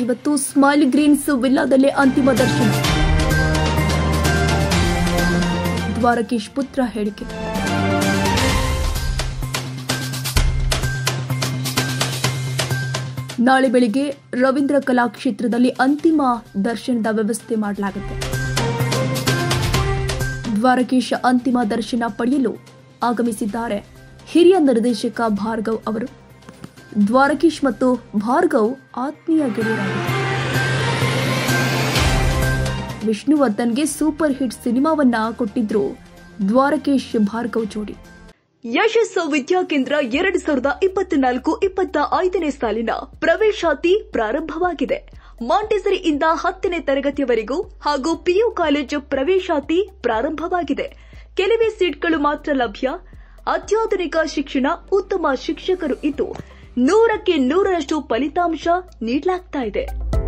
ಇವತ್ತು smile Green's ವಿಲ್ಲಾದಲ್ಲಿ ಅಂತಿಮ ದರ್ಶನ ದ್ವಾರಕೀಶ್ ಪುತ್ರ ಹೇಳಿಕೆ ನಾಳೆ ಬೆಳಿಗ್ಗೆ ರವೀಂದ್ರ ಕಲಾಕ್ಷೇತ್ರದಲ್ಲಿ ಅಂತಿಮ ದರ್ಶನದ ವ್ಯವಸ್ಥೆ ಮಾಡಲಾಗುತ್ತೆ ದ್ವಾರಕೀಶ್ ಅಂತಿಮ ದರ್ಶನ ಪಡೆಯಲು ಆಗಮಿಸಿದ್ದಾರೆ ಹಿರಿಯ ನಿರ್ದೇಶಕ ಭಾರ್ಗವ್ ಅವರು ದ್ವಾರಕೀಶ್ ಮತ್ತು ಭಾರ್ಗವ್ ಆತ್ಮೀಯ ಗೆಳೆಯರಾಗಿದ್ದಾರೆ ವಿಷ್ಣುವರ್ಧನ್ಗೆ ಸೂಪರ್ ಹಿಟ್ ಸಿನಿಮಾವನ್ನ ಕೊಟ್ಟಿದ್ರು ದ್ವಾರಕೀಶ್ ಭಾರ್ಗವ್ ಜೋಡಿ ಯಶಸ್ಸು ವಿದ್ಯಾಕೇಂದ್ರ ಎರಡು ಸಾವಿರದ ಇಪ್ಪತ್ನಾಲ್ಕು ಇಪ್ಪತ್ತ ಐದನೇ ಸಾಲಿನ ಪ್ರವೇಶಾತಿ ಪ್ರಾರಂಭವಾಗಿದೆ ಮಾಂಟೆಸರಿಯಿಂದ ಹತ್ತನೇ ತರಗತಿಯವರೆಗೂ ಹಾಗೂ ಪಿಯು ಕಾಲೇಜು ಪ್ರವೇಶಾತಿ ಪ್ರಾರಂಭವಾಗಿದೆ ಕೆಲವೇ ಸೀಟ್ಗಳು ಮಾತ್ರ ಲಭ್ಯ ಅತ್ಯಾಧುನಿಕ ಶಿಕ್ಷಣ ಉತ್ತಮ ಶಿಕ್ಷಕರು ಇದ್ದು ನೂರಕ್ಕೆ ನೂರರಷ್ಟು ಫಲಿತಾಂಶ ನೀಡಲಾಗ್ತಾ ಇದೆ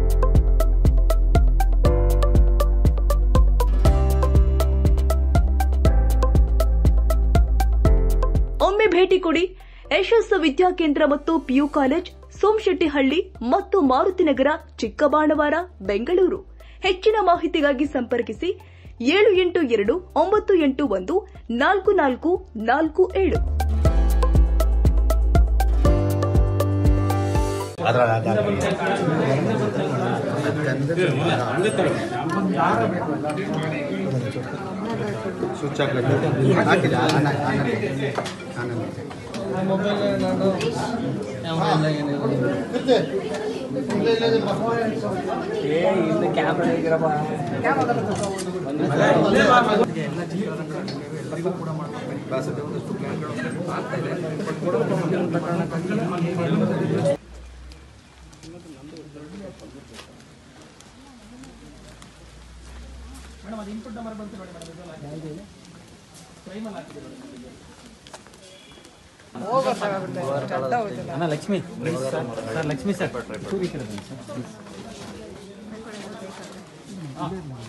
ಒಮ್ಮೆ ಭೇಟಿ ಕೊಡಿ ಯಶಸ್ಸು ವಿದ್ಯಾಕೇಂದ್ರ ಮತ್ತು ಪಿಯು ಕಾಲೇಜ್ ಸೋಮಶೆಟ್ಟಿಹಳ್ಳಿ ಮತ್ತು ಮಾರುತಿನಗರ ಚಿಕ್ಕಬಾಣವಾರ ಬೆಂಗಳೂರು ಹೆಚ್ಚಿನ ಮಾಹಿತಿಗಾಗಿ ಸಂಪರ್ಕಿಸಿ ಏಳು ಎಂಟು ಎರಡು ಒಂಬತ್ತು ಎಂಟು ಒಂದು ನಾಲ್ಕು ನಾಲ್ಕು ನಾಲ್ಕು ಏಳು ಸ್ವಿಚ್ ಹಾಕ್ಬೇಕು ಹಾಕಿಲ್ಲ ಆನಂದ್ ಆನಂದ್ ಆನಂದ್ ಅಣ್ಣ ಲಕ್ಷ್ಮಿ ಸರ್ ಲಕ್ಷ್ಮಿ ಸರ್ ಚೂರು ಈ ಕಡೆ ಬನ್ನಿ ಸರ್ ಪ್ಲೀಸ್